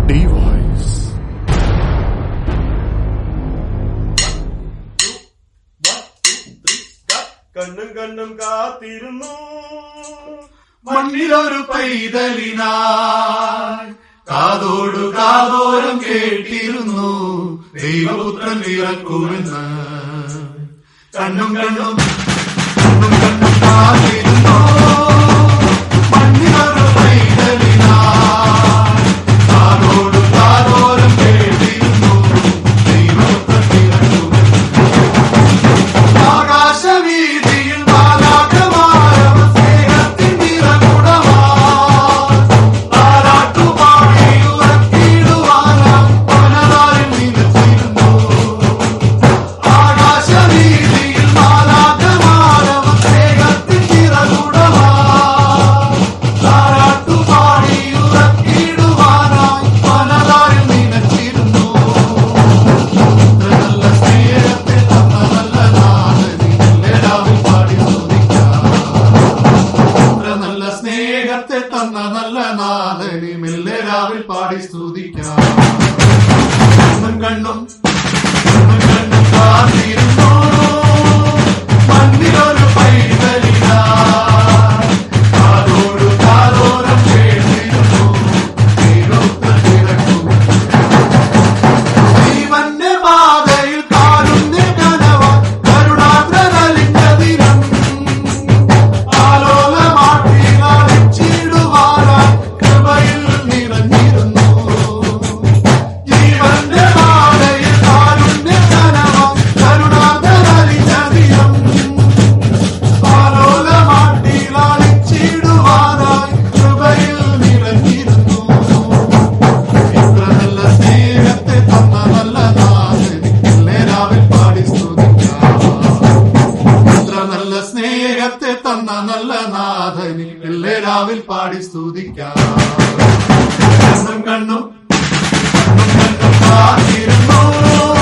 Device കണ്ണും കണ്ണും കാത്തിരുന്നു മണ്ണിലൊരു പൈതലിനായി കാതോടു കാതോരം കേട്ടിരുന്നു ദൈവപുത്രൻ ഇറക്കുമെന്ന് കണ്ണും കണ്ണും കണ്ണും കണ്ണും കാത്തിരുന്നു മണ്ണിലൊരു പൈതലിനായി കാതോടു കാതോരം കേട്ടിരുന്നു ദൈവപുത്രൻ ഇറക്കുമെന്ന് ആകാശവീതിയിൽ ബാലാകമാരവ സ്നേഹത്തിൻ നിറകുടമായി താരാട്ടുപാടി ഉറക്കിടുവാനായി പനതാരിൽ നിലച്ചിരുന്നു. ആകാശവീതിയിൽ ബാലാകമാരവ സ്നേഹത്തിൻ നിറകുടമായി താരാട്ടുപാടി ഉറക്കിടുവാനായി പനതാരിൽ നിലച്ചിരുന്നു. നല്ല സ്നേഹത്തെ തന്ന നല്ല നാഥനെ എല്ലാവരും പാടി സ്തുതിക്കാം. ഇത്ര നല്ല സ്നേഹത്തെ തന്ന നല്ല നാഥനെ മെല്ലെ രാവിൽ പാടി സ്തുതിക്കാം കണ്ണും കണ്ണും കണ്ണും കണ്ണും കാത്തിരുന്നു മണ്ണിലൊരു പൈതലിനായി കാതോടു കാതോരം കേട്ടിരുന്നു ദൈവത്തിൽ കിടക്കുന്നു ജീവന്റെ പാതയിൽ കാരുണ്യ കനവ കരുണാദ്രലിന്റെ ദിനം ആലോലമാട്ടിയിടുവാനായി കൃപയിൽ നിറഞ്ഞിരുന്നു ജീവന്റെ പാതയിൽ കാരുണ്യ കനവ കരുണാദ്രലിന്റെ ദിനം ആലോലമാട്ടിയിടുവാനായി കൃപയിൽ നിറഞ്ഞിരുന്നു ഇത്ര നല്ല സ്നേഹത്തെ തന്ന നല്ല നാഥനെ എല്ലാവരും പാടി സ്തുതിക്കാം ഇത്ര നല്ല സ്നേഹത്തെ തന്ന നല്ല നാഥനെ എല്ലാവരും പാടി സ്തുതിക്കാം കണ്ണും കണ്ണും കണ്ണും കണ്ണും കാത്തിരുന്നു